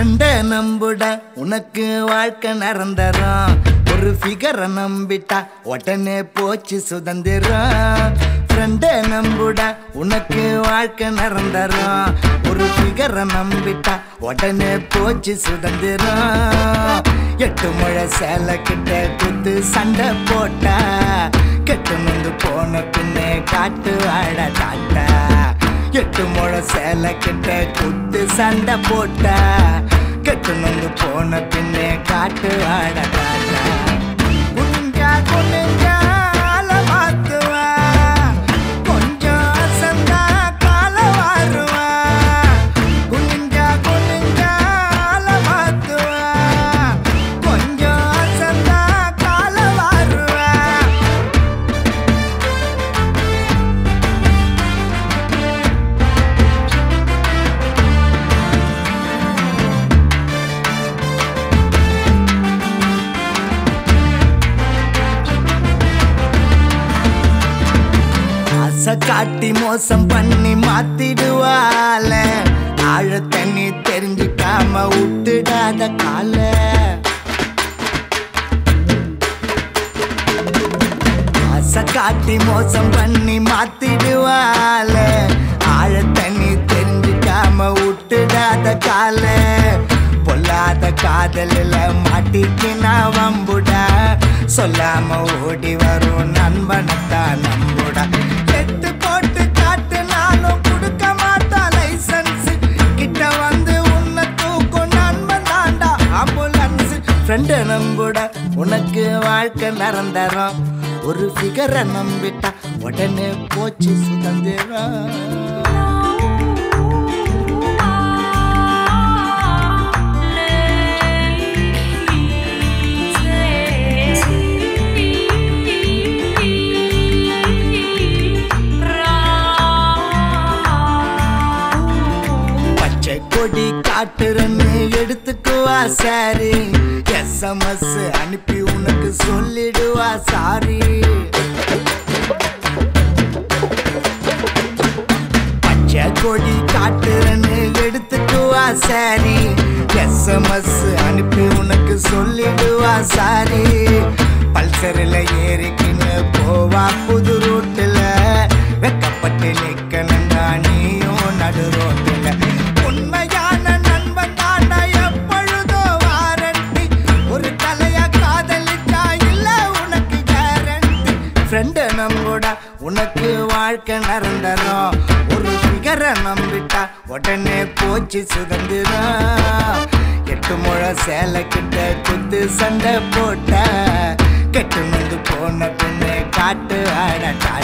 ஃப்ரெண்ட நம்புட உனக்கு வாழ்க்கை நிரந்தரம் ஒரு ஃபிகரை நம்பிட்டா உடனே போச்சு சுதந்திரம் ஃப்ரெண்ட நம்புட உனக்கு வாழ்க்கை நிரந்தரம் ஒரு ஃபிகரை நம்பிட்டா உடனே போச்சு சுதந்திரம் எட்டு முழை சேலை கிட்ட குத்து சண்டை போட்டா கெட்டு நொந்து போன பின்னே காட்டு வாழ டாட்டா எட்டு முழை சேலை கிட்ட குத்து சண்டை போட்டா கெட்டு நொந்து போன பின்னே காட்டு வாழ டாட்டா குனிஞ்சா குனிஞ்சா ஆள மாத்துவா கொஞ்சம் அசந்தா கால வாருவா குனிஞ்சா குனிஞ்சா ஆள மாத்துவா கொஞ்சம் அசந்தா கால வாருவா ஆசை காட்டி மோசம் பண்ணி மாத்திடுவால ஆழ தண்ணி தெரிஞ்சுக்காம விட்டுடாத கால ஆசை காட்டி மோசம் பண்ணி மாத்திடுவால ஆழ தண்ணி தெரிஞ்சுக்காம விட்டுடாத கால பொல்லாத காதலில் மாட்டிக்கினா வம்புடா சொல்லாம ஓடி வரும் நண்பனைத்தான் நம்புடா எட்டு போட்டு காட்டு நானும் கொடுக்க மாட்டா லைசன்ஸ் கிட்ட வந்து உன்னை தூக்கும் நண்பன் தாண்டா ஆம்புலன்ஸ் ஃப்ரெண்டு நம்புட உனக்கு வாழ்க்கை நிரந்தரம் ஒரு ஃபிகரை நம்பிட்டா உடனே போச்சு சுதந்திரம் பச்சை கொடி காட்டுறன்னு எடுத்துக்குவா சாரி எஸ்எம்எஸ் அனுப்பி உனக்கு சொல்லிடுவா சாரி பச்சை கொடி காட்டுறன்னு எடுத்துக்குவா சாரி எஸ்எம்எஸ் அனுப்பி உனக்கு சொல்லிடுவா சாரி பல்சரில் ஏறிக்கின்னு போவா புது ரூட்டில் வெக்கப்பட்டு நிக்கணுண்டா நீயும் நடு ரோட்டில் உண்மையான நண்பன் தாண்டா எப்பொழுதோ வாரண்டி ஒரு தலையா காதலிச்சா இல்ல உனக்கு கேரண்டி ஃப்ரெண்டு நம்புடா உனக்கு வாழ்க்கை நிரந்தரம் ஒரு ஃபிகரை நம்பிட்டா உடனே போச்சு சுதந்திரம் எட்டு முழை சேலை கிட்ட குத்து சண்டை போட்ட கெட்டு நொந்து போன பின்னே காட்டு ஆட